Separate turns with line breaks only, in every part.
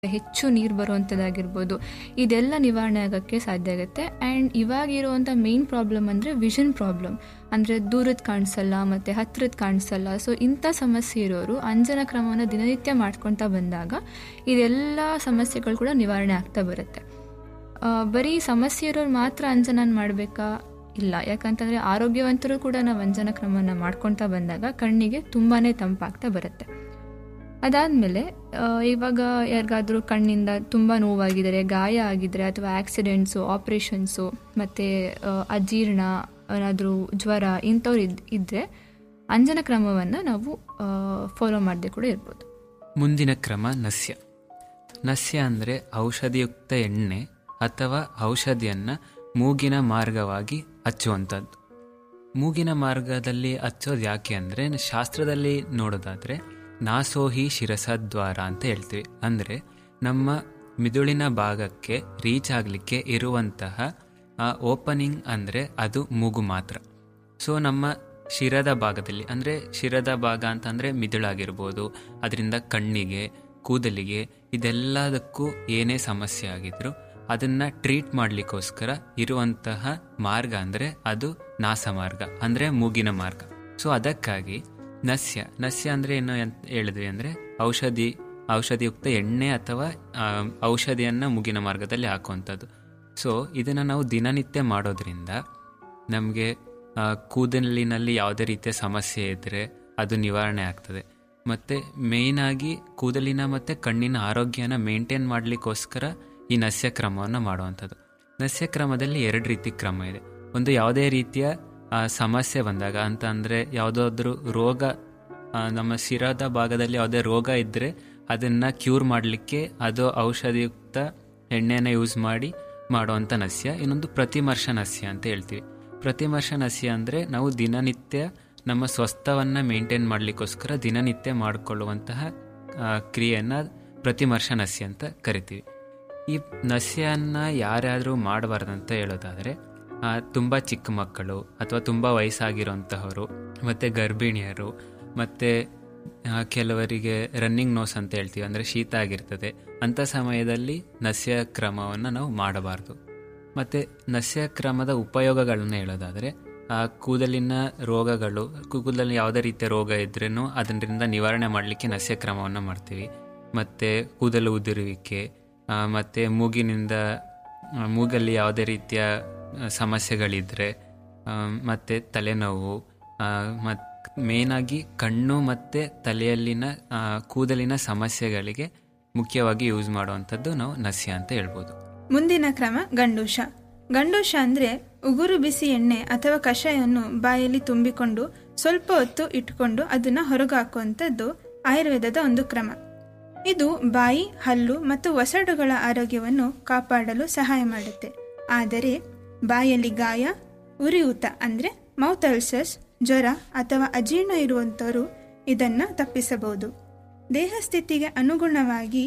ಹೆಚ್ಚು ನೀರು ಬರುವಂಥದ್ದಾಗಿರ್ಬೋದು ಇದೆಲ್ಲ ನಿವಾರಣೆ ಆಗೋಕ್ಕೆ ಸಾಧ್ಯ ಆಗುತ್ತೆ ಆ್ಯಂಡ್ ಇವಾಗಿರುವಂಥ ಮೇನ್ ಪ್ರಾಬ್ಲಮ್ ಅಂದರೆ ವಿಷನ್ ಪ್ರಾಬ್ಲಮ್ ಅಂದರೆ ದೂರದ ಕಾಣಿಸಲ್ಲ ಮತ್ತು ಹತ್ತಿರದ ಕಾಣಿಸಲ್ಲ ಸೊ ಇಂಥ ಸಮಸ್ಯೆ ಇರೋರು ಅಂಜನ ಕ್ರಮವನ್ನು ದಿನನಿತ್ಯ ಮಾಡ್ಕೊತಾ ಬಂದಾಗ ಇದೆಲ್ಲ ಸಮಸ್ಯೆಗಳು ಕೂಡ ನಿವಾರಣೆ ಆಗ್ತಾ ಬರುತ್ತೆ ಆ, ಬರೀ ಸಮಸ್ಯೆ ಇರೋರು ಮಾತ್ರ ಅಂಜನನ ಮಾಡಬೇಕಾ ಇಲ್ಲ ಯಾಕಂತಂದರೆ ಆರೋಗ್ಯವಂತರು ಕೂಡ ನಾವು ಅಂಜನ ಕ್ರಮನ ಮಾಡ್ಕೊತಾ ಬಂದಾಗ ಕಣ್ಣಿಗೆ ತುಂಬಾ ತಂಪಾಗ್ತಾ ಬರುತ್ತೆ ಅದಾದಮೇಲೆ ಇವಾಗ ಯಾರಿಗಾದ್ರೂ ಕಣ್ಣಿಂದ ತುಂಬ ನೋವಾಗಿದ್ದಾರೆ ಗಾಯ ಆಗಿದ್ರೆ ಅಥವಾ ಆಕ್ಸಿಡೆಂಟ್ಸು ಆಪ್ರೇಷನ್ಸು ಮತ್ತು ಅಜೀರ್ಣ ಏನಾದರೂ ಜ್ವರ ಇಂಥವ್ರು ಇದ್ ಇದ್ದರೆ ಅಂಜನ ಕ್ರಮವನ್ನು ನಾವು ಫಾಲೋ ಮಾಡದೆ ಕೂಡ ಇರ್ಬೋದು
ಮುಂದಿನ ಕ್ರಮ ನಸ್ಯ ನಸ್ಯ ಅಂದರೆ ಔಷಧಿಯುಕ್ತ ಎಣ್ಣೆ ಅಥವಾ ಔಷಧಿಯನ್ನು ಮೂಗಿನ ಮಾರ್ಗವಾಗಿ ಹಚ್ಚುವಂಥದ್ದು ಮೂಗಿನ ಮಾರ್ಗದಲ್ಲಿ ಹಚ್ಚೋದು ಯಾಕೆ ಅಂದರೆ ಶಾಸ್ತ್ರದಲ್ಲಿ ನೋಡೋದಾದರೆ ನಾಸೋಹಿ ಶಿರಸದ್ವಾರ ಅಂತ ಹೇಳ್ತೀವಿ ಅಂದರೆ ನಮ್ಮ ಮಿದುಳಿನ ಭಾಗಕ್ಕೆ ರೀಚ್ ಆಗಲಿಕ್ಕೆ ಇರುವಂತಹ ಓಪನಿಂಗ್ ಅಂದರೆ ಅದು ಮೂಗು ಮಾತ್ರ ಸೊ ನಮ್ಮ ಶಿರದ ಭಾಗದಲ್ಲಿ ಅಂದರೆ ಶಿರದ ಭಾಗ ಅಂತಂದರೆ ಮಿದುಳಾಗಿರ್ಬೋದು ಅದರಿಂದ ಕಣ್ಣಿಗೆ ಕೂದಲಿಗೆ ಇದೆಲ್ಲದಕ್ಕೂ ಏನೇ ಸಮಸ್ಯೆ ಆಗಿದ್ರು ಅದನ್ನು ಟ್ರೀಟ್ ಮಾಡಲಿಕ್ಕೋಸ್ಕರ ಇರುವಂತಹ ಮಾರ್ಗ ಅಂದರೆ ಅದು ನಾಸ ಮಾರ್ಗ ಅಂದರೆ ಮೂಗಿನ ಮಾರ್ಗ ಸೊ ಅದಕ್ಕಾಗಿ ನಸ್ಯ ನಸ್ಯ ಅಂದರೆ ಏನು ಅಂತ ಹೇಳಿದ್ವಿ ಅಂದರೆ ಔಷಧಿ ಔಷಧಿಯುಕ್ತ ಎಣ್ಣೆ ಅಥವಾ ಆ, ಔಷಧಿಯನ್ನು ಮೂಗಿನ ಮಾರ್ಗದಲ್ಲಿ ಹಾಕುವಂಥದ್ದು ಸೊ ಇದನ್ನು ನಾವು ದಿನನಿತ್ಯ ಮಾಡೋದ್ರಿಂದ ನಮಗೆ ಕೂದಲಿನಲ್ಲಿ ಯಾವುದೇ ರೀತಿಯ ಸಮಸ್ಯೆ ಇದ್ದರೆ ಅದು ನಿವಾರಣೆ ಆಗ್ತದೆ ಮತ್ತು ಮೇಯ್ನಾಗಿ ಕೂದಲಿನ ಮತ್ತು ಕಣ್ಣಿನ ಆರೋಗ್ಯನ ಮೇಂಟೈನ್ ಮಾಡಲಿಕ್ಕೋಸ್ಕರ ಈ ನಸ್ಯ ಕ್ರಮವನ್ನು ಮಾಡುವಂಥದ್ದು ನಸ್ಯ ಕ್ರಮದಲ್ಲಿ ಎರಡು ರೀತಿ ಕ್ರಮ ಇದೆ ಒಂದು ಯಾವುದೇ ರೀತಿಯ ಆ, ಸಮಸ್ಯೆ ಬಂದಾಗ ಅಂತ ಅಂದರೆ ಯಾವುದಾದ್ರೂ ರೋಗ ಆ, ನಮ್ಮ ಶಿರದ ಭಾಗದಲ್ಲಿ ಯಾವುದೇ ರೋಗ ಇದ್ದರೆ ಅದನ್ನು ಕ್ಯೂರ್ ಮಾಡಲಿಕ್ಕೆ ಅದು ಔಷಧಿಯುಕ್ತ ಎಣ್ಣೆನ ಯೂಸ್ ಮಾಡಿ ಮಾಡುವಂಥ ನಸ್ಯ ಇನ್ನೊಂದು ಪ್ರತಿಮರ್ಶ ನಸ್ಯ ಅಂತ ಹೇಳ್ತೀವಿ ಪ್ರತಿಮರ್ಶ ನಸ್ಯ ಅಂದರೆ ನಾವು ದಿನನಿತ್ಯ ನಮ್ಮ ಸ್ವಸ್ಥವನ್ನು ಮೇಂಟೈನ್ ಮಾಡಲಿಕ್ಕೋಸ್ಕರ ದಿನನಿತ್ಯ ಮಾಡಿಕೊಳ್ಳುವಂತಹ ಕ್ರಿಯೆಯನ್ನು ಪ್ರತಿಮರ್ಶ ನಸ್ಯ ಅಂತ ಕರಿತೀವಿ ಈ ನಸ್ಯವನ್ನು ಯಾರ್ಯಾದರೂ ಮಾಡಬಾರ್ದಂತ ಹೇಳೋದಾದರೆ ತುಂಬ ಚಿಕ್ಕ ಮಕ್ಕಳು ಅಥವಾ ತುಂಬ ವಯಸ್ಸಾಗಿರೋಂತಹವರು ಮತ್ತು ಗರ್ಭಿಣಿಯರು ಮತ್ತು ಕೆಲವರಿಗೆ ರನ್ನಿಂಗ್ ನೋಸ್ ಅಂತ ಹೇಳ್ತೀವಿ ಅಂದರೆ ಶೀತ ಆಗಿರ್ತದೆ ಅಂಥ ಸಮಯದಲ್ಲಿ ನಸ್ಯ ಕ್ರಮವನ್ನು ನಾವು ಮಾಡಬಾರ್ದು ಮತ್ತು ನಸ್ಯ ಕ್ರಮದ ಉಪಯೋಗಗಳನ್ನ ಹೇಳೋದಾದರೆ ಆ ಕೂದಲಿನ ರೋಗಗಳು ಕೂದಲಲ್ಲಿ ಯಾವುದೇ ರೀತಿಯ ರೋಗ ಇದ್ರೂ ಅದರಿಂದ ನಿವಾರಣೆ ಮಾಡಲಿಕ್ಕೆ ನಸ್ಯ ಕ್ರಮವನ್ನು ಮಾಡ್ತೀವಿ ಮತ್ತು ಕೂದಲು ಉದುರುವಿಕೆ ಆ, ಮತ್ತು ಮೂಗಿನಿಂದ ಆ, ಮೂಗಲ್ಲಿ ಯಾವುದೇ ರೀತಿಯ ಆ, ಸಮಸ್ಯೆಗಳಿದ್ದರೆ ಆ, ಮತ್ತು ತಲೆನೋವು ಮತ್ತು ಮೇಯ್ನಾಗಿ ಕಣ್ಣು ಮತ್ತು ತಲೆಯಲ್ಲಿನ ಆ, ಕೂದಲಿನ ಸಮಸ್ಯೆಗಳಿಗೆ ಮುಖ್ಯವಾಗಿ ಯೂಸ್ ಮಾಡುವಂಥದ್ದು ನಾವು ನಸ್ಯ ಅಂತ ಹೇಳ್ಬೋದು
ಮುಂದಿನ ಕ್ರಮ ಗಂಡೂಷ ಗಂಡೂಷ ಅಂದ್ರೆ ಉಗುರು ಬಿಸಿ ಎಣ್ಣೆ ಅಥವಾ ಕಷಾಯವನ್ನು ಬಾಯಲ್ಲಿ ತುಂಬಿಕೊಂಡು ಸ್ವಲ್ಪ ಹೊತ್ತು ಇಟ್ಕೊಂಡು ಅದನ್ನ ಹೊರಗೆ ಹಾಕುವಂಥದ್ದು ಆಯುರ್ವೇದದ ಒಂದು ಕ್ರಮ ಇದು ಬಾಯಿ ಹಲ್ಲು ಮತ್ತು ಒಸಡುಗಳ ಆರೋಗ್ಯವನ್ನು ಕಾಪಾಡಲು ಸಹಾಯ ಮಾಡುತ್ತೆ ಆದರೆ ಬಾಯಲ್ಲಿ ಗಾಯ ಉರಿಯೂತ ಅಂದ್ರೆ ಮೌತ್ ಅಲ್ಸರ್ಸ್ ಜ್ವರ ಅಥವಾ ಅಜೀರ್ಣ ಇರುವಂಥವರು ಇದನ್ನ ತಪ್ಪಿಸಬಹುದು ದೇಹ ಸ್ಥಿತಿಗೆ ಅನುಗುಣವಾಗಿ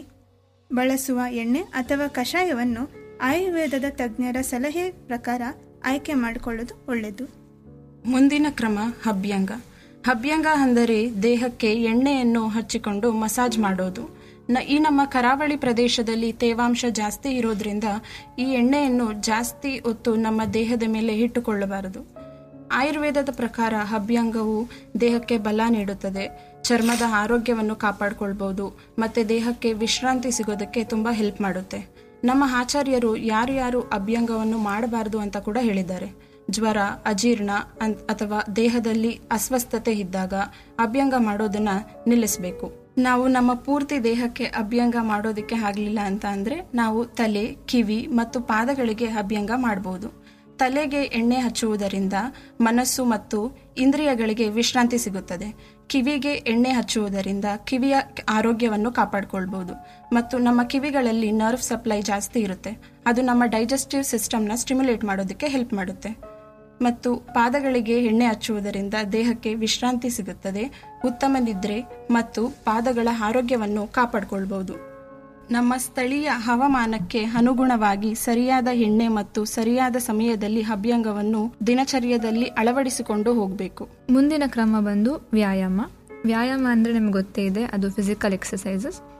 ಬಳಸುವ ಎಣ್ಣೆ ಅಥವಾ ಕಷಾಯವನ್ನು ಆಯುರ್ವೇದದ ತಜ್ಞರ ಸಲಹೆ ಪ್ರಕಾರ ಆಯ್ಕೆ ಮಾಡಿಕೊಳ್ಳೋದು ಒಳ್ಳೆಯದು
ಮುಂದಿನ ಕ್ರಮ ಹಬ್ಯಂಗ ಹಬ್ಯಂಗ ಅಂದರೆ ದೇಹಕ್ಕೆ ಎಣ್ಣೆಯನ್ನು ಹಚ್ಚಿಕೊಂಡು ಮಸಾಜ್ ಮಾಡೋದು ನ ಈ ನಮ್ಮ ಕರಾವಳಿ ಪ್ರದೇಶದಲ್ಲಿ ತೇವಾಂಶ ಜಾಸ್ತಿ ಇರೋದ್ರಿಂದ ಈ ಎಣ್ಣೆಯನ್ನು ಜಾಸ್ತಿ ಹೊತ್ತು ನಮ್ಮ ದೇಹದ ಮೇಲೆ ಇಟ್ಟುಕೊಳ್ಳಬಾರದು ಆಯುರ್ವೇದದ ಪ್ರಕಾರ ಹಬ್ಯಂಗವು ದೇಹಕ್ಕೆ ಬಲ ನೀಡುತ್ತದೆ ಚರ್ಮದ ಆರೋಗ್ಯವನ್ನು ಕಾಪಾಡಿಕೊಳ್ಬಹುದು ಮತ್ತೆ ದೇಹಕ್ಕೆ ವಿಶ್ರಾಂತಿ ಸಿಗೋದಕ್ಕೆ ತುಂಬಾ ಹೆಲ್ಪ್ ಮಾಡುತ್ತೆ ನಮ್ಮ ಆಚಾರ್ಯರು ಯಾರು ಯಾರು ಅಭ್ಯಂಗವನ್ನು ಮಾಡಬಾರದು ಅಂತ ಕೂಡ ಹೇಳಿದ್ದಾರೆ ಜ್ವರ ಅಜೀರ್ಣ ಅನ್- ಅಥವಾ ದೇಹದಲ್ಲಿ ಅಸ್ವಸ್ಥತೆ ಇದ್ದಾಗ ಅಭ್ಯಂಗ ಮಾಡೋದನ್ನ ನಿಲ್ಲಿಸಬೇಕು ನಾವು ನಮ್ಮ ಪೂರ್ತಿ ದೇಹಕ್ಕೆ ಅಭ್ಯಂಗ ಮಾಡೋದಕ್ಕೆ ಆಗಲಿಲ್ಲ ಅಂತ ಅಂದ್ರೆ ನಾವು ತಲೆ ಕಿವಿ ಮತ್ತು ಪಾದಗಳಿಗೆ ಅಭ್ಯಂಗ ಮಾಡಬಹುದು ತಲೆಗೆ ಎಣ್ಣೆ ಹಚ್ಚುವುದರಿಂದ ಮನಸ್ಸು ಮತ್ತು ಇಂದ್ರಿಯಗಳಿಗೆ ವಿಶ್ರಾಂತಿ ಸಿಗುತ್ತದೆ ಕಿವಿಗೆ ಎಣ್ಣೆ ಹಚ್ಚುವುದರಿಂದ ಕಿವಿಯ ಆರೋಗ್ಯವನ್ನು ಕಾಪಾಡಿಕೊಳ್ಬಹುದು ಮತ್ತು ನಮ್ಮ ಕಿವಿಗಳಲ್ಲಿ ನರ್ವ್ ಸಪ್ಲೈ ಜಾಸ್ತಿ ಇರುತ್ತೆ ಅದು ನಮ್ಮ ಡೈಜೆಸ್ಟಿವ್ ಸಿಸ್ಟಮ್ನ ಸ್ಟಿಮ್ಯುಲೇಟ್ ಮಾಡೋದಕ್ಕೆ ಹೆಲ್ಪ್ ಮಾಡುತ್ತೆ ಮತ್ತು ಪಾದಗಳಿಗೆ ಎಣ್ಣೆ ಹಚ್ಚುವುದರಿಂದ ದೇಹಕ್ಕೆ ವಿಶ್ರಾಂತಿ ಸಿಗುತ್ತದೆ ಉತ್ತಮ ನಿದ್ರೆ ಮತ್ತು ಪಾದಗಳ ಆರೋಗ್ಯವನ್ನು ಕಾಪಾಡಿಕೊಳ್ಬಹುದು ನಮ್ಮ ಸ್ಥಳೀಯ ಹವಾಮಾನಕ್ಕೆ ಅನುಗುಣವಾಗಿ ಸರಿಯಾದ ಎಣ್ಣೆ ಮತ್ತು ಸರಿಯಾದ ಸಮಯದಲ್ಲಿ ಅಭ್ಯಂಗವನ್ನು ದಿನಚರ್ಯದಲ್ಲಿ ಅಳವಡಿಸಿಕೊಂಡು ಹೋಗಬೇಕು
ಮುಂದಿನ ಕ್ರಮ ಬಂದು ವ್ಯಾಯಾಮ ವ್ಯಾಯಾಮ ಅಂದರೆ ನಿಮ್ಗೆ ಗೊತ್ತೇ ಇದೆ ಅದು ಫಿಸಿಕಲ್ ಎಕ್ಸಸೈಸಸ್ ಸೊ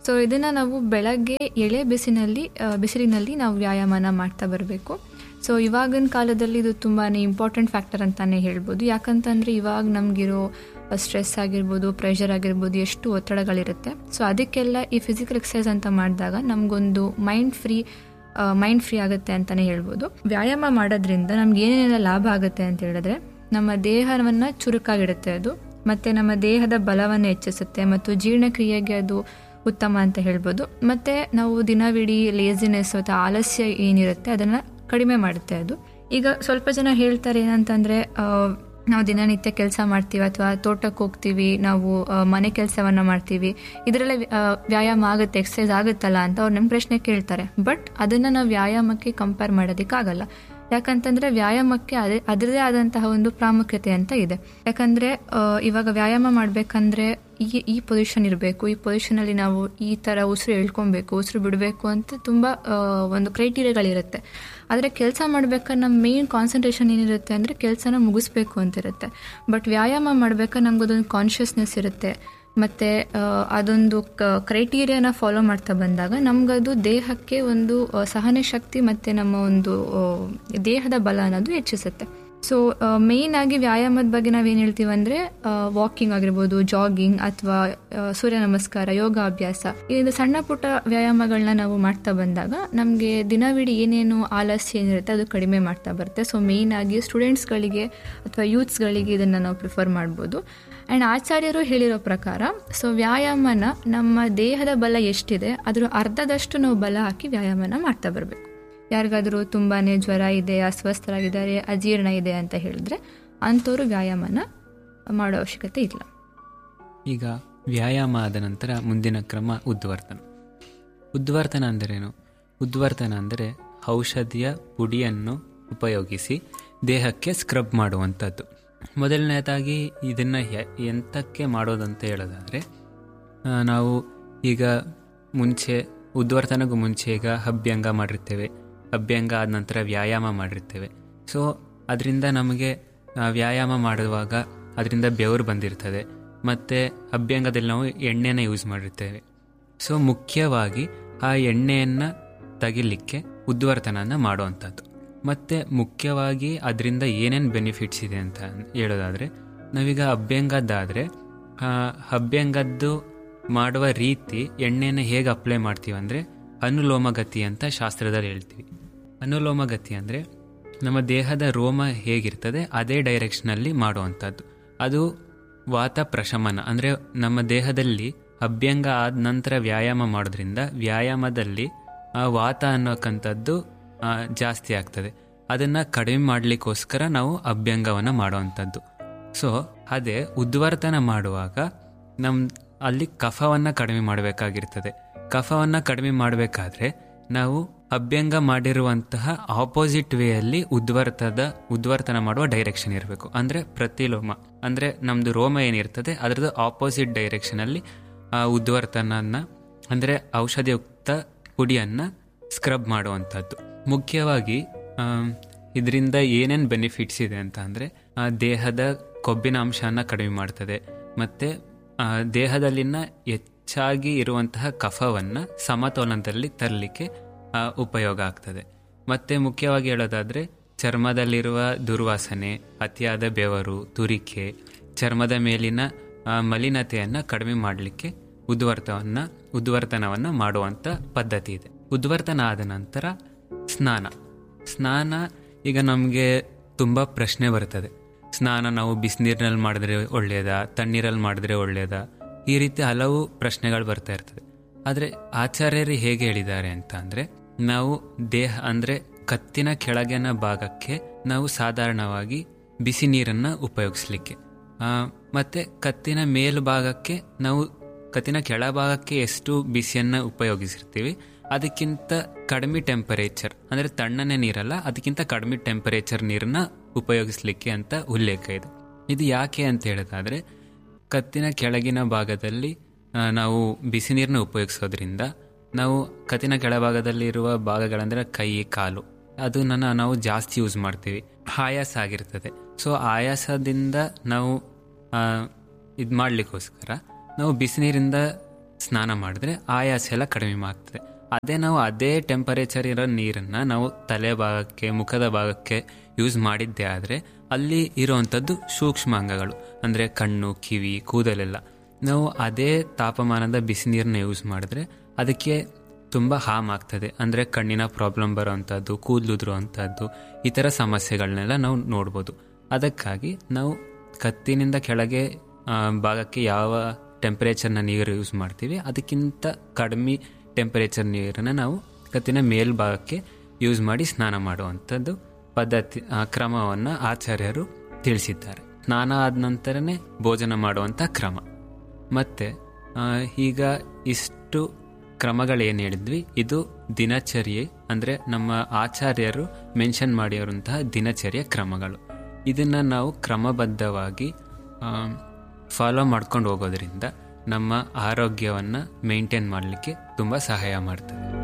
ಸೊ ಇದನ್ನು ನಾವು ಬೆಳಗ್ಗೆ ಎಳೆ ಬಿಸಿನಲ್ಲಿ ಆ, ಬಿಸಿಲಿನಲ್ಲಿ ನಾವು ವ್ಯಾಯಾಮನ ಮಾಡ್ತಾ ಬರಬೇಕು ಸೊ ಇವಾಗಿನ ಕಾಲದಲ್ಲಿ ಇದು ತುಂಬಾ ಇಂಪಾರ್ಟೆಂಟ್ ಫ್ಯಾಕ್ಟರ್ ಅಂತಾನೆ ಹೇಳ್ಬೋದು ಯಾಕಂತಂದರೆ ಇವಾಗ ನಮಗಿರೋ ಸ್ಟ್ರೆಸ್ ಆಗಿರ್ಬೋದು ಪ್ರೆಷರ್ ಆಗಿರ್ಬೋದು ಎಷ್ಟು ಒತ್ತಡಗಳಿರುತ್ತೆ ಸೊ ಅದಕ್ಕೆಲ್ಲ ಈ ಫಿಸಿಕಲ್ ಎಕ್ಸಸೈಸ್ ಅಂತ ಮಾಡಿದಾಗ ನಮಗೊಂದು ಮೈಂಡ್ ಫ್ರೀ ಮೈಂಡ್ ಫ್ರೀ ಆಗುತ್ತೆ ಅಂತಲೇ ಹೇಳ್ಬೋದು ವ್ಯಾಯಾಮ ಮಾಡೋದ್ರಿಂದ ನಮ್ಗೆ ಏನೇನೆಲ್ಲ ಲಾಭ ಆಗುತ್ತೆ ಅಂತ ಹೇಳಿದ್ರೆ ನಮ್ಮ ದೇಹವನ್ನು ಚುರುಕಾಗಿಡುತ್ತೆ ಅದು ಮತ್ತು ನಮ್ಮ ದೇಹದ ಬಲವನ್ನು ಹೆಚ್ಚಿಸುತ್ತೆ ಮತ್ತು ಜೀರ್ಣಕ್ರಿಯೆಗೆ ಅದು ಉತ್ತಮ ಅಂತ ಹೇಳ್ಬೋದು ಮತ್ತು ನಾವು ದಿನವಿಡೀ ಲೇಸಿನೆಸ್ ಅಥವಾ ಆಲಸ್ಯ ಏನಿರುತ್ತೆ ಅದನ್ನು ಕಡಿಮೆ ಮಾಡುತ್ತೆ ಅದು ಈಗ ಸ್ವಲ್ಪ ಜನ ಹೇಳ್ತಾರೆ ಏನಂತಂದರೆ ನಾವು ದಿನನಿತ್ಯ ಕೆಲಸ ಮಾಡ್ತೀವಿ ಅಥವಾ ತೋಟಕ್ಕೆ ಹೋಗ್ತೀವಿ ನಾವು ಆ, ಮನೆ ಕೆಲಸವನ್ನು ಮಾಡ್ತೀವಿ ಇದರಲ್ಲೇ ಆ, ವ್ಯಾಯಾಮ ಆಗುತ್ತೆ ಎಕ್ಸಸೈಸ್ ಆಗುತ್ತಲ್ಲ ಅಂತ ಅವ್ರು ನಮ್ಮ ಪ್ರಶ್ನೆ ಕೇಳ್ತಾರೆ ಬಟ್ ಅದನ್ನು ನಾವು ವ್ಯಾಯಾಮಕ್ಕೆ ಕಂಪೇರ್ ಮಾಡೋದಕ್ಕಾಗಲ್ಲ ಯಾಕಂತಂದ್ರೆ ವ್ಯಾಯಾಮಕ್ಕೆ ಅದೇ ಅದರದೇ ಆದಂತಹ ಒಂದು ಪ್ರಾಮುಖ್ಯತೆ ಅಂತ ಇದೆ ಯಾಕಂದ್ರೆ ಆ, ಇವಾಗ ವ್ಯಾಯಾಮ ಮಾಡಬೇಕಂದ್ರೆ ಈ ಈ ಪೊಸಿಷನ್ ಇರಬೇಕು ಈ ಪೊಸಿಷನಲ್ಲಿ ನಾವು ಈ ಥರ ಉಸಿರು ಎಳ್ಕೊಬೇಕು ಉಸಿರು ಬಿಡಬೇಕು ಅಂತ ತುಂಬ ಆ, ಒಂದು ಕ್ರೈಟೀರಿಯಾಗಳಿರುತ್ತೆ ಆದರೆ ಕೆಲಸ ಮಾಡ್ಬೇಕಾದ್ರೆ ನಮ್ಮ ಮೇನ್ ಕಾನ್ಸಂಟ್ರೇಷನ್ ಏನಿರುತ್ತೆ ಅಂದರೆ ಕೆಲಸನ ಮುಗಿಸ್ಬೇಕು ಅಂತಿರುತ್ತೆ ಬಟ್ ವ್ಯಾಯಾಮ ಮಾಡ್ಬೇಕಾದ್ರೆ ನಮ್ಗೊಂದೊಂದು ಕಾನ್ಷಿಯಸ್ನೆಸ್ ಇರುತ್ತೆ ಮತ್ತು ಅದೊಂದು ಕ್ರೈಟೀರಿಯಾನ ಫಾಲೋ ಮಾಡ್ತಾ ಬಂದಾಗ ನಮಗದು ದೇಹಕ್ಕೆ ಒಂದು ಆ, ಸಹನೆ ಶಕ್ತಿ ಮತ್ತು ನಮ್ಮ ಒಂದು ಆ, ದೇಹದ ಬಲ ಅನ್ನೋದು ಹೆಚ್ಚಿಸುತ್ತೆ ಸೊ ಮೇಯ್ನ್ ಆಗಿ ವ್ಯಾಯಾಮದ ಬಗ್ಗೆ ನಾವೇನು ಹೇಳ್ತೀವಿ ಅಂದರೆ ವಾಕಿಂಗ್ ಆಗಿರ್ಬೋದು ಜಾಗಿಂಗ್ ಅಥವಾ ಸೂರ್ಯ ನಮಸ್ಕಾರ ಯೋಗ ಅಭ್ಯಾಸ ಇದು ಸಣ್ಣ ಪುಟ್ಟ ವ್ಯಾಯಾಮಗಳನ್ನ ನಾವು ಮಾಡ್ತಾ ಬಂದಾಗ ನಮಗೆ ದಿನವಿಡೀ ಏನೇನು ಆಲಸ್ಯ ಏನಿರುತ್ತೆ ಅದು ಕಡಿಮೆ ಮಾಡ್ತಾ ಬರುತ್ತೆ ಸೊ ಮೇಯ್ನ್ ಆಗಿ ಸ್ಟೂಡೆಂಟ್ಸ್ಗಳಿಗೆ ಅಥವಾ ಯೂತ್ಸ್ಗಳಿಗೆ ಇದನ್ನು ನಾವು ಪ್ರಿಫರ್ ಮಾಡ್ಬೋದು ಆ್ಯಂಡ್ ಆಚಾರ್ಯರು ಹೇಳಿರೋ ಪ್ರಕಾರ ಸೊ ವ್ಯಾಯಾಮನ ನಮ್ಮ ದೇಹದ ಬಲ ಎಷ್ಟಿದೆ ಅದರ ಅರ್ಧದಷ್ಟು ನಾವು ಬಲ ಹಾಕಿ ವ್ಯಾಯಾಮನ ಮಾಡ್ತಾ ಬರಬೇಕು ಯಾರಿಗಾದರೂ ತುಂಬಾ ಜ್ವರ ಇದೆ ಅಸ್ವಸ್ಥರಾಗಿದ್ದಾರೆ ಅಜೀರ್ಣ ಇದೆ ಅಂತ ಹೇಳಿದ್ರೆ ಅಂಥವ್ರು ವ್ಯಾಯಾಮನ ಮಾಡೋ ಅವಶ್ಯಕತೆ ಇಲ್ಲ
ಈಗ ವ್ಯಾಯಾಮ ಆದ ನಂತರ ಮುಂದಿನ ಕ್ರಮ ಉದ್ವರ್ತನ ಉದ್ವರ್ತನ ಅಂದರೇನು ಉದ್ವರ್ತನ ಅಂದರೆ ಔಷಧಿಯ ಪುಡಿಯನ್ನು ಉಪಯೋಗಿಸಿ ದೇಹಕ್ಕೆ ಸ್ಕ್ರಬ್ ಮಾಡುವಂಥದ್ದು ಮೊದಲನೇದಾಗಿ ಇದನ್ನು ಎಂತಕ್ಕೆ ಮಾಡೋದಂತ ಹೇಳೋದಾದರೆ ಆ, ನಾವು ಈಗ ಮುಂಚೆ ಉದ್ವರ್ತನಗೂ ಮುಂಚೆ ಈಗ ಅಭ್ಯಂಗ ಮಾಡಿರ್ತೇವೆ ಅಭ್ಯಂಗ ಆದ ನಂತರ ವ್ಯಾಯಾಮ ಮಾಡಿರ್ತೇವೆ ಸೊ ಅದರಿಂದ ನಮಗೆ ಆ, ವ್ಯಾಯಾಮ ಮಾಡುವಾಗ ಅದರಿಂದ ಬೆವರು ಬಂದಿರ್ತದೆ ಮತ್ತು ಅಭ್ಯಂಗದಲ್ಲಿ ನಾವು ಎಣ್ಣೆನ ಯೂಸ್ ಮಾಡಿರ್ತೇವೆ ಸೊ ಮುಖ್ಯವಾಗಿ ಆ ಎಣ್ಣೆಯನ್ನು ತೆಗಿಲಿಕ್ಕೆ ಉದ್ವರ್ತನನ ಮಾಡುವಂಥದ್ದು ಮತ್ತು ಮುಖ್ಯವಾಗಿ ಅದರಿಂದ ಏನೇನು ಬೆನಿಫಿಟ್ಸ್ ಇದೆ ಅಂತ ಹೇಳೋದಾದರೆ ನಾವೀಗ ಅಭ್ಯಂಗದ್ದಾದರೆ ಅಭ್ಯಂಗದ್ದು ಮಾಡುವ ರೀತಿ ಎಣ್ಣೆನ ಹೇಗೆ ಅಪ್ಲೈ ಮಾಡ್ತೀವಿ ಅಂದರೆ ಅನುಲೋಮಗತಿ ಅಂತ ಶಾಸ್ತ್ರದಲ್ಲಿ ಹೇಳ್ತೀವಿ ಅನುಲೋಮಗತಿ ಅಂದರೆ ನಮ್ಮ ದೇಹದ ರೋಮ ಹೇಗಿರ್ತದೆ ಅದೇ ಡೈರೆಕ್ಷನಲ್ಲಿ ಮಾಡುವಂಥದ್ದು ಅದು ವಾತ ಪ್ರಶಮನ ಅಂದರೆ ನಮ್ಮ ದೇಹದಲ್ಲಿ ಅಭ್ಯಂಗ ಆದ ನಂತರ ವ್ಯಾಯಾಮ ಮಾಡೋದ್ರಿಂದ ವ್ಯಾಯಾಮದಲ್ಲಿ ಆ ವಾತ ಅನ್ನೋಕ್ಕಂಥದ್ದು ಆ, ಜಾಸ್ತಿ ಆಗ್ತದೆ ಅದನ್ನು ಕಡಿಮೆ ಮಾಡಲಿಕ್ಕೋಸ್ಕರ ನಾವು ಅಭ್ಯಂಗವನ್ನು ಮಾಡುವಂಥದ್ದು ಸೊ ಅದೇ ಉದ್ವರ್ತನ ಮಾಡುವಾಗ ನಮ್ಮ ಅಲ್ಲಿ ಕಫವನ್ನು ಕಡಿಮೆ ಮಾಡಬೇಕಾಗಿರ್ತದೆ ಕಫವನ್ನು ಕಡಿಮೆ ಮಾಡಬೇಕಾದ್ರೆ ನಾವು ಅಭ್ಯಂಗ ಮಾಡಿರುವಂತಹ ಆಪೋಸಿಟ್ ವೇಯಲ್ಲಿ ಉದ್ವರ್ತದ ಉದ್ವರ್ತನ ಮಾಡುವ ಡೈರೆಕ್ಷನ್ ಇರಬೇಕು ಅಂದರೆ ಪ್ರತಿಲೋಮ ಅಂದರೆ ನಮ್ಮದು ರೋಮ ಏನಿರ್ತದೆ ಅದರದ್ದು ಆಪೋಸಿಟ್ ಡೈರೆಕ್ಷನಲ್ಲಿ ಆ ಉದ್ವರ್ತನನ್ನ ಅಂದರೆ ಔಷಧಿಯುಕ್ತ ಪುಡಿಯನ್ನು ಸ್ಕ್ರಬ್ ಮಾಡುವಂಥದ್ದು ಮುಖ್ಯವಾಗಿ ಇದರಿಂದ ಏನೇನು ಬೆನಿಫಿಟ್ಸ್ ಇದೆ ಅಂತ ಅಂದರೆ ದೇಹದ ಕೊಬ್ಬಿನ ಅಂಶನ ಕಡಿಮೆ ಮಾಡ್ತದೆ ಮತ್ತು ದೇಹದಲ್ಲಿನ ಹೆಚ್ಚಾಗಿ ಇರುವಂತಹ ಕಫವನ್ನು ಸಮತೋಲನದಲ್ಲಿ ತರಲಿಕ್ಕೆ ಆ, ಉಪಯೋಗ ಆಗ್ತದೆ ಮತ್ತು ಮುಖ್ಯವಾಗಿ ಹೇಳೋದಾದರೆ ಚರ್ಮದಲ್ಲಿರುವ ದುರ್ವಾಸನೆ ಅತಿಯಾದ ಬೆವರು ತುರಿಕೆ ಚರ್ಮದ ಮೇಲಿನ ಆ, ಮಲಿನತೆಯನ್ನು ಕಡಿಮೆ ಮಾಡಲಿಕ್ಕೆ ಉದ್ವರ್ತವನ್ನು ಉದ್ವರ್ತನವನ್ನು ಮಾಡುವಂಥ ಪದ್ಧತಿ ಇದೆ ಉದ್ವರ್ತನ ಆದ ನಂತರ ಸ್ನಾನ ಸ್ನಾನ ಈಗ ನಮಗೆ ತುಂಬ ಪ್ರಶ್ನೆ ಬರ್ತದೆ ಸ್ನಾನ ನಾವು ಬಿಸಿನೀರಿನಲ್ಲಿ ಮಾಡಿದ್ರೆ ಒಳ್ಳೆಯದಾ ತಣ್ಣೀರಲ್ಲಿ ಮಾಡಿದ್ರೆ ಒಳ್ಳೆಯದಾ ಈ ರೀತಿ ಹಲವು ಪ್ರಶ್ನೆಗಳು ಬರ್ತಾ ಇರ್ತದೆ ಆದರೆ ಆಚಾರ್ಯರು ಹೇಗೆ ಹೇಳಿದ್ದಾರೆ ಅಂತ ಅಂದರೆ ನಾವು ದೇಹ ಅಂದರೆ ಕತ್ತಿನ ಕೆಳಗಿನ ಭಾಗಕ್ಕೆ ನಾವು ಸಾಧಾರಣವಾಗಿ ಬಿಸಿ ನೀರನ್ನು ಉಪಯೋಗಿಸ್ಲಿಕ್ಕೆ ಆ, ಮತ್ತೆ ಕತ್ತಿನ ಮೇಲ್ಭಾಗಕ್ಕೆ ನಾವು ಕತ್ತಿನ ಕೆಳಭಾಗಕ್ಕೆ ಎಷ್ಟು ಬಿಸಿಯನ್ನು ಉಪಯೋಗಿಸಿರ್ತೀವಿ ಅದಕ್ಕಿಂತ ಕಡಿಮೆ ಟೆಂಪರೇಚರ್ ಅಂದರೆ ತಣ್ಣನೆ ನೀರಲ್ಲ ಅದಕ್ಕಿಂತ ಕಡಿಮೆ ಟೆಂಪರೇಚರ್ ನೀರನ್ನ ಉಪಯೋಗಿಸ್ಲಿಕ್ಕೆ ಅಂತ ಉಲ್ಲೇಖ ಇದೆ ಇದು ಯಾಕೆ ಅಂತ ಹೇಳೋದಾದರೆ ಕತ್ತಿನ ಕೆಳಗಿನ ಭಾಗದಲ್ಲಿ ಆ, ನಾವು ಬಿಸಿ ನೀರನ್ನ ಉಪಯೋಗಿಸೋದ್ರಿಂದ ನಾವು ಕತ್ತಿನ ಕೆಳಭಾಗದಲ್ಲಿರುವ ಭಾಗಗಳಂದರೆ ಕೈ ಕಾಲು ಅದನ್ನ ನಾವು ಜಾಸ್ತಿ ಯೂಸ್ ಮಾಡ್ತೀವಿ ಆಯಾಸ ಆಗಿರ್ತದೆ ಸೊ ಆಯಾಸದಿಂದ ನಾವು ಇದು ಮಾಡಲಿಕ್ಕೋಸ್ಕರ ನಾವು ಬಿಸಿನೀರಿಂದ ಸ್ನಾನ ಮಾಡಿದ್ರೆ ಆಯಾಸ ಎಲ್ಲ ಕಡಿಮೆ ಆಗ್ತದೆ ಅದೇ ನಾವು ಅದೇ ಟೆಂಪರೇಚರ್ ಇರೋ ನೀರನ್ನು ನಾವು ತಲೆ ಭಾಗಕ್ಕೆ ಮುಖದ ಭಾಗಕ್ಕೆ ಯೂಸ್ ಮಾಡಿದ್ದೇ ಆದರೆ ಅಲ್ಲಿ ಇರುವಂಥದ್ದು ಸೂಕ್ಷ್ಮ ಅಂಗಗಳು ಅಂದರೆ ಕಣ್ಣು ಕಿವಿ ಕೂದಲೆಲ್ಲ ನಾವು ಅದೇ ತಾಪಮಾನದ ಬಿಸಿ ನೀರನ್ನ ಯೂಸ್ ಮಾಡಿದ್ರೆ ಅದಕ್ಕೆ ತುಂಬ ಹಾಮ್ ಆಗ್ತದೆ ಅಂದರೆ ಕಣ್ಣಿನ ಪ್ರಾಬ್ಲಮ್ ಬರೋವಂಥದ್ದು ಕೂದಲುದ್ರುವಂಥದ್ದು ಈ ಥರ ಸಮಸ್ಯೆಗಳನ್ನೆಲ್ಲ ನಾವು ನೋಡ್ಬೋದು ಅದಕ್ಕಾಗಿ ನಾವು ಕತ್ತಿನಿಂದ ಕೆಳಗೆ ಆ, ಭಾಗಕ್ಕೆ ಯಾವ ಟೆಂಪರೇಚರ್ನ ನೀರು ಯೂಸ್ ಮಾಡ್ತೀವಿ ಅದಕ್ಕಿಂತ ಕಡಿಮೆ ಟೆಂಪರೇಚರ್ ನೀರನ್ನು ನಾವು ಕತ್ತಿನ ಮೇಲ್ಭಾಗಕ್ಕೆ ಯೂಸ್ ಮಾಡಿ ಸ್ನಾನ ಮಾಡುವಂಥದ್ದು ಪದ್ಧತಿ ಆ, ಕ್ರಮವನ್ನು ಆಚಾರ್ಯರು ತಿಳಿಸಿದ್ದಾರೆ ಸ್ನಾನ ಆದ ನಂತರನೇ ಭೋಜನ ಮಾಡುವಂಥ ಕ್ರಮ ಮತ್ತು ಈಗ ಇಷ್ಟು ಕ್ರಮಗಳೇನು ಹೇಳಿದ್ವಿ ಇದು ದಿನಚರ್ಯೆ ಅಂದರೆ ನಮ್ಮ ಆಚಾರ್ಯರು ಮೆನ್ಷನ್ ಮಾಡಿರುವಂತಹ ದಿನಚರ್ಯ ಕ್ರಮಗಳು ಇದನ್ನು ನಾವು ಕ್ರಮಬದ್ಧವಾಗಿ ಫಾಲೋ ಮಾಡ್ಕೊಂಡು ಹೋಗೋದ್ರಿಂದ ನಮ್ಮ ಆರೋಗ್ಯವನ್ನು ಮೇಂಟೈನ್ ಮಾಡಲಿಕ್ಕೆ ತುಂಬ ಸಹಾಯ ಮಾಡ್ತದೆ